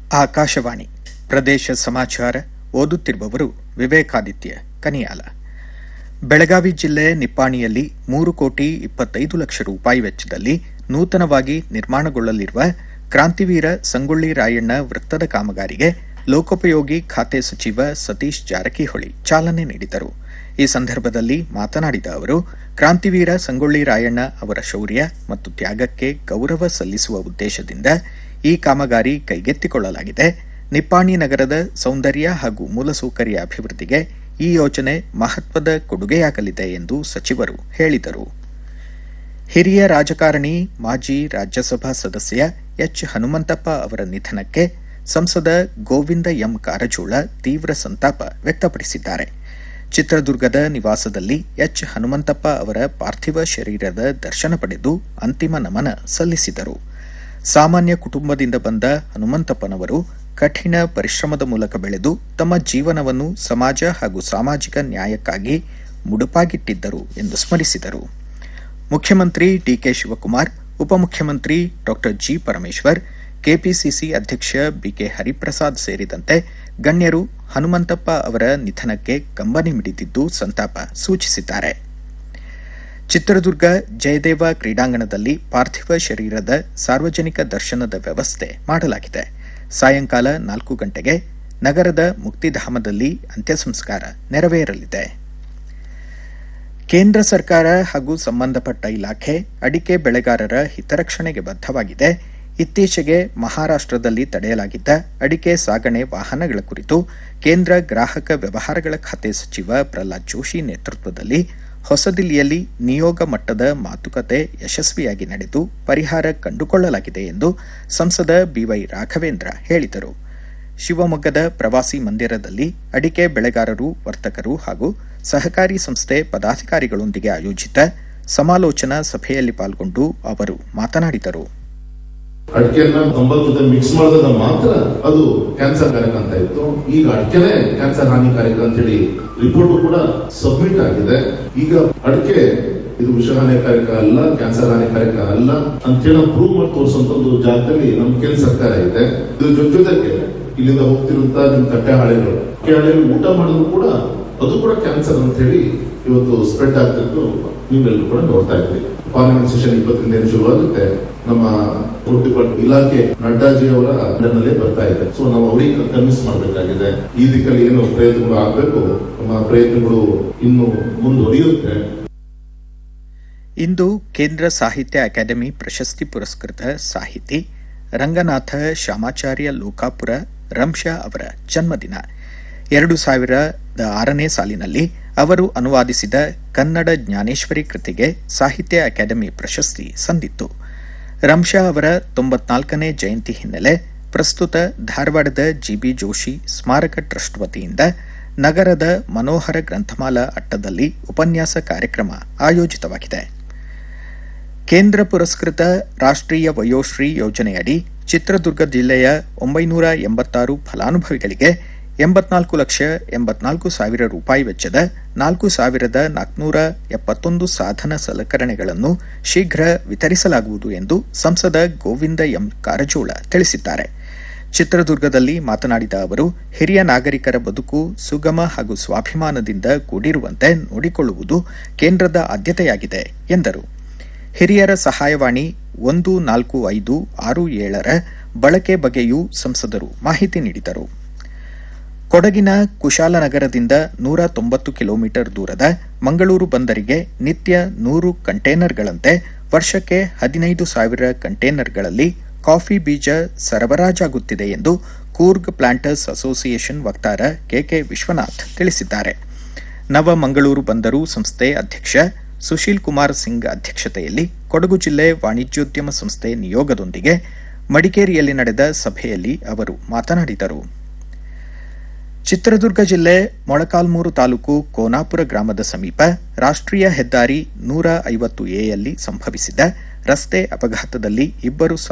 ಆಕಾಶವಾಣಿ ಪ್ರದೇಶ ಸಮಾಚಾರ ಓದುತ್ತಿರುವವರು ವಿವೇಕಾದಿತ್ಯ ಕನಿಯಾಲ ಬೆಳಗಾವಿ ಜಿಲ್ಲೆ ನಿಪ್ಪಾಣಿಯಲ್ಲಿ ಮೂರು ಕೋಟಿ ಇಪ್ಪತ್ತೈದು ಲಕ್ಷ ರೂಪಾಯಿ ವೆಚ್ಚದಲ್ಲಿ ನೂತನವಾಗಿ ನಿರ್ಮಾಣಗೊಳ್ಳಲಿರುವ ಕ್ರಾಂತಿವೀರ ಸಂಗೊಳ್ಳಿ ರಾಯಣ್ಣ ವೃತ್ತದ ಕಾಮಗಾರಿಗೆ ಲೋಕೋಪಯೋಗಿ ಖಾತೆ ಸಚಿವ ಸತೀಶ್ ಜಾರಕಿಹೊಳಿ ಚಾಲನೆ ನೀಡಿದರು ಈ ಸಂದರ್ಭದಲ್ಲಿ ಮಾತನಾಡಿದ ಅವರು ಕ್ರಾಂತಿವೀರ ಸಂಗೊಳ್ಳಿ ರಾಯಣ್ಣ ಅವರ ಶೌರ್ಯ ಮತ್ತು ತ್ಯಾಗಕ್ಕೆ ಗೌರವ ಸಲ್ಲಿಸುವ ಉದ್ದೇಶದಿಂದ ಈ ಕಾಮಗಾರಿ ಕೈಗೆತ್ತಿಕೊಳ್ಳಲಾಗಿದೆ ನಿಪ್ಪಾಣಿ ನಗರದ ಸೌಂದರ್ಯ ಹಾಗೂ ಮೂಲಸೌಕರ್ಯ ಅಭಿವೃದ್ಧಿಗೆ ಈ ಯೋಜನೆ ಮಹತ್ವದ ಕೊಡುಗೆಯಾಗಲಿದೆ ಎಂದು ಸಚಿವರು ಹೇಳಿದರು ಹಿರಿಯ ರಾಜಕಾರಣಿ ಮಾಜಿ ರಾಜ್ಯಸಭಾ ಸದಸ್ಯ ಎಚ್ ಹನುಮಂತಪ್ಪ ಅವರ ನಿಧನಕ್ಕೆ ಸಂಸದ ಗೋವಿಂದ ಎಂ ಕಾರಜೋಳ ತೀವ್ರ ಸಂತಾಪ ವ್ಯಕ್ತಪಡಿಸಿದ್ದಾರೆ ಚಿತ್ರದುರ್ಗದ ನಿವಾಸದಲ್ಲಿ ಎಚ್ ಹನುಮಂತಪ್ಪ ಅವರ ಪಾರ್ಥಿವ ಶರೀರದ ದರ್ಶನ ಪಡೆದು ಅಂತಿಮ ನಮನ ಸಲ್ಲಿಸಿದರು ಸಾಮಾನ್ಯ ಕುಟುಂಬದಿಂದ ಬಂದ ಹನುಮಂತಪ್ಪನವರು ಕಠಿಣ ಪರಿಶ್ರಮದ ಮೂಲಕ ಬೆಳೆದು ತಮ್ಮ ಜೀವನವನ್ನು ಸಮಾಜ ಹಾಗೂ ಸಾಮಾಜಿಕ ನ್ಯಾಯಕ್ಕಾಗಿ ಮುಡುಪಾಗಿಟ್ಟಿದ್ದರು ಎಂದು ಸ್ಮರಿಸಿದರು ಮುಖ್ಯಮಂತ್ರಿ ಡಿಕೆ ಶಿವಕುಮಾರ್ ಉಪಮುಖ್ಯಮಂತ್ರಿ ಡಾ ಜಿ ಪರಮೇಶ್ವರ್ ಕೆಪಿಸಿಸಿ ಅಧ್ಯಕ್ಷ ಬಿಕೆ ಹರಿಪ್ರಸಾದ್ ಸೇರಿದಂತೆ ಗಣ್ಯರು ಹನುಮಂತಪ್ಪ ಅವರ ನಿಧನಕ್ಕೆ ಕಂಬನಿ ಮಿಡಿದಿದ್ದು ಸಂತಾಪ ಸೂಚಿಸಿದ್ದಾರೆ ಚಿತ್ರದುರ್ಗ ಜಯದೇವ ಕ್ರೀಡಾಂಗಣದಲ್ಲಿ ಪಾರ್ಥಿವ ಶರೀರದ ಸಾರ್ವಜನಿಕ ದರ್ಶನದ ವ್ಯವಸ್ಥೆ ಮಾಡಲಾಗಿದೆ ಸಾಯಂಕಾಲ ನಾಲ್ಕು ಗಂಟೆಗೆ ನಗರದ ಮುಕ್ತಿಧಾಮದಲ್ಲಿ ಅಂತ್ಯ ಸಂಸ್ಕಾರ ನೆರವೇರಲಿದೆ ಕೇಂದ್ರ ಸರ್ಕಾರ ಹಾಗೂ ಸಂಬಂಧಪಟ್ಟ ಇಲಾಖೆ ಅಡಿಕೆ ಬೆಳೆಗಾರರ ಹಿತರಕ್ಷಣೆಗೆ ಬದ್ಧವಾಗಿದೆ ಇತ್ತೀಚೆಗೆ ಮಹಾರಾಷ್ಟದಲ್ಲಿ ತಡೆಯಲಾಗಿದ್ದ ಅಡಿಕೆ ಸಾಗಣೆ ವಾಹನಗಳ ಕುರಿತು ಕೇಂದ್ರ ಗ್ರಾಹಕ ವ್ಯವಹಾರಗಳ ಖಾತೆ ಸಚಿವ ಪ್ರಹ್ಲಾದ್ ಜೋಶಿ ನೇತೃತ್ವದಲ್ಲಿ ಹೊಸದಿಲ್ಲಿಯಲ್ಲಿ ನಿಯೋಗ ಮಟ್ಟದ ಮಾತುಕತೆ ಯಶಸ್ವಿಯಾಗಿ ನಡೆದು ಪರಿಹಾರ ಕಂಡುಕೊಳ್ಳಲಾಗಿದೆ ಎಂದು ಸಂಸದ ಬಿವೈ ರಾಘವೇಂದ್ರ ಹೇಳಿದರು ಶಿವಮೊಗ್ಗದ ಪ್ರವಾಸಿ ಮಂದಿರದಲ್ಲಿ ಅಡಿಕೆ ಬೆಳೆಗಾರರು ವರ್ತಕರು ಹಾಗೂ ಸಹಕಾರಿ ಸಂಸ್ಥೆ ಪದಾಧಿಕಾರಿಗಳೊಂದಿಗೆ ಆಯೋಜಿತ ಸಮಾಲೋಚನಾ ಸಭೆಯಲ್ಲಿ ಪಾಲ್ಗೊಂಡು ಅವರು ಮಾತನಾಡಿದರು ಅಡಿಕೆಯನ್ನ ತಂಬಾಕು ಮಿಕ್ಸ್ ಮಾಡಿದಾಗ ಮಾತ್ರ ಅದು ಕ್ಯಾನ್ಸರ್ ಕಾರಕ ಅಂತ ಇತ್ತು ಈಗ ಅಡಿಕೆನೆ ಕ್ಯಾನ್ಸರ್ ಹಾನಿಕಾರಕ ಅಂತ ಹೇಳಿ ರಿಪೋರ್ಟ್ ಕೂಡ ಸಬ್ಮಿಟ್ ಆಗಿದೆ ಈಗ ಅಡಿಕೆ ಇದು ವಿಷ ಹಾನಿಕಾರಕ ಅಲ್ಲ ಕ್ಯಾನ್ಸರ್ ಹಾನಿಕಾರಕ ಅಲ್ಲ ಅಂತೇಳಿ ನಾವು ಪ್ರೂವ್ ಮಾಡಿ ತೋರಿಸುವಂತ ಒಂದು ಜಾಗದಲ್ಲಿ ನಮ್ ಕೇಂದ್ರ ಸರ್ಕಾರ ಇದೆ ಇದ್ರ ಜೊತೆ ಜೊತೆಗೆ ಇಲ್ಲಿಂದ ಹೋಗ್ತಿರುವಂತ ನಿಮ್ ತಟ್ಟೆ ಹಾಳೆಗಳು ತಟ್ಟೆ ಹಾಳೆಗಳು ಊಟ ಮಾಡಿದ್ರು ಕೂಡ ಅದು ಕೂಡ ಕ್ಯಾನ್ಸರ್ ಅಂತ ಹೇಳಿ ಇವತ್ತು ಸ್ಪ್ರೆಡ್ ಆಗ್ತಿದ್ದು ನೀವೆಲ್ಲರೂ ಕೂಡ ನೋಡ್ತಾ ಇದ್ರಿ ಪಾರ್ಲಿಮೆಂಟ್ ಸೆಷನ್ ಇಪ್ಪತ್ತರಿಂದ ಶುರುವಾಗುತ್ತೆ ನಮ್ಮ ಡಿಪಾರ್ಟ್ ಇಲಾಖೆ ನಡ್ಡಾಜಿ ಅವರ ಅಂಡರ್ನಲ್ಲೇ ಬರ್ತಾ ಇದೆ ಸೊ ನಾವು ಅವರಿಗೆ ಕನ್ವಿನ್ಸ್ ಮಾಡಬೇಕಾಗಿದೆ ಈ ದಿಕ್ಕಲ್ಲಿ ಏನು ಪ್ರಯತ್ನಗಳು ಆಗಬೇಕು ನಮ್ಮ ಪ್ರಯತ್ನಗಳು ಇನ್ನು ಮುಂದುವರಿಯುತ್ತೆ ಇಂದು ಕೇಂದ್ರ ಸಾಹಿತ್ಯ ಅಕಾಡೆಮಿ ಪ್ರಶಸ್ತಿ ಪುರಸ್ಕೃತ ಸಾಹಿತಿ ರಂಗನಾಥ ಶ್ಯಾಮಾಚಾರ್ಯ ಲೋಕಾಪುರ ರಂಶಾ ಅವರ ಜನ್ಮದಿನ ಎರಡು ಸಾವಿರದ ಆರನೇ ಸಾಲಿನಲ್ಲಿ ಅವರು ಅನುವಾದಿಸಿದ ಕನ್ನಡ ಜ್ಞಾನೇಶ್ವರಿ ಕೃತಿಗೆ ಸಾಹಿತ್ಯ ಅಕಾಡೆಮಿ ಪ್ರಶಸ್ತಿ ಸಂದಿತ್ತು ರಂಶಾ ಅವರ ತೊಂಬತ್ನಾಲ್ಕನೇ ಜಯಂತಿ ಹಿನ್ನೆಲೆ ಪ್ರಸ್ತುತ ಧಾರವಾಡದ ಜಿಬಿ ಜೋಶಿ ಸ್ಮಾರಕ ಟ್ರಸ್ಟ್ ವತಿಯಿಂದ ನಗರದ ಮನೋಹರ ಗ್ರಂಥಮಾಲಾ ಅಟ್ಟದಲ್ಲಿ ಉಪನ್ಯಾಸ ಕಾರ್ಯಕ್ರಮ ಆಯೋಜಿತವಾಗಿದೆ ಕೇಂದ್ರ ಪುರಸ್ಕೃತ ರಾಷ್ಟ್ರೀಯ ವಯೋಶ್ರೀ ಯೋಜನೆಯಡಿ ಚಿತ್ರದುರ್ಗ ಜಿಲ್ಲೆಯ ಒಂಬೈನೂರ ಎಂಬತ್ತಾರು ಫಲಾನುಭವಿಗಳಿಗೆ ಎಂಬತ್ನಾಲ್ಕು ಲಕ್ಷ ಎಂಬತ್ನಾಲ್ಕು ಸಾವಿರ ರೂಪಾಯಿ ವೆಚ್ಚದ ನಾಲ್ಕು ಸಾವಿರದ ನಾಲ್ಕುನೂರ ಎಪ್ಪತ್ತೊಂದು ಸಾಧನ ಸಲಕರಣೆಗಳನ್ನು ಶೀಘ್ರ ವಿತರಿಸಲಾಗುವುದು ಎಂದು ಸಂಸದ ಗೋವಿಂದ ಎಂ ಕಾರಜೋಳ ತಿಳಿಸಿದ್ದಾರೆ ಚಿತ್ರದುರ್ಗದಲ್ಲಿ ಮಾತನಾಡಿದ ಅವರು ಹಿರಿಯ ನಾಗರಿಕರ ಬದುಕು ಸುಗಮ ಹಾಗೂ ಸ್ವಾಭಿಮಾನದಿಂದ ಕೂಡಿರುವಂತೆ ನೋಡಿಕೊಳ್ಳುವುದು ಕೇಂದ್ರದ ಆದ್ಯತೆಯಾಗಿದೆ ಎಂದರು ಹಿರಿಯರ ಸಹಾಯವಾಣಿ ಒಂದು ನಾಲ್ಕು ಐದು ಆರು ಏಳರ ಬಳಕೆ ಬಗ್ಗೆಯೂ ಸಂಸದರು ಮಾಹಿತಿ ನೀಡಿದರು ಕೊಡಗಿನ ಕುಶಾಲನಗರದಿಂದ ನೂರ ತೊಂಬತ್ತು ಕಿಲೋಮೀಟರ್ ದೂರದ ಮಂಗಳೂರು ಬಂದರಿಗೆ ನಿತ್ಯ ನೂರು ಕಂಟೇನರ್ಗಳಂತೆ ವರ್ಷಕ್ಕೆ ಹದಿನೈದು ಸಾವಿರ ಕಂಟೇನರ್ಗಳಲ್ಲಿ ಕಾಫಿ ಬೀಜ ಸರಬರಾಜಾಗುತ್ತಿದೆ ಎಂದು ಕೂರ್ಗ್ ಪ್ಲಾಂಟರ್ಸ್ ಅಸೋಸಿಯೇಷನ್ ವಕ್ತಾರ ಕೆಕೆ ವಿಶ್ವನಾಥ್ ತಿಳಿಸಿದ್ದಾರೆ ನವ ಮಂಗಳೂರು ಬಂದರು ಸಂಸ್ಥೆ ಅಧ್ಯಕ್ಷ ಸುಶೀಲ್ ಕುಮಾರ್ ಸಿಂಗ್ ಅಧ್ಯಕ್ಷತೆಯಲ್ಲಿ ಕೊಡಗು ಜಿಲ್ಲೆ ವಾಣಿಜ್ಯೋದ್ಯಮ ಸಂಸ್ಥೆ ನಿಯೋಗದೊಂದಿಗೆ ಮಡಿಕೇರಿಯಲ್ಲಿ ನಡೆದ ಸಭೆಯಲ್ಲಿ ಅವರು ಮಾತನಾಡಿದರು ಚಿತ್ರದುರ್ಗ ಜಿಲ್ಲೆ ಮೊಳಕಾಲ್ಮೂರು ತಾಲೂಕು ಕೋನಾಪುರ ಗ್ರಾಮದ ಸಮೀಪ ರಾಷ್ಟ್ರೀಯ ಹೆದ್ದಾರಿ ನೂರ ಐವತ್ತು ಎಯಲ್ಲಿ ಸಂಭವಿಸಿದ ರಸ್ತೆ ಅಪಘಾತದಲ್ಲಿ ಇಬ್ಬರು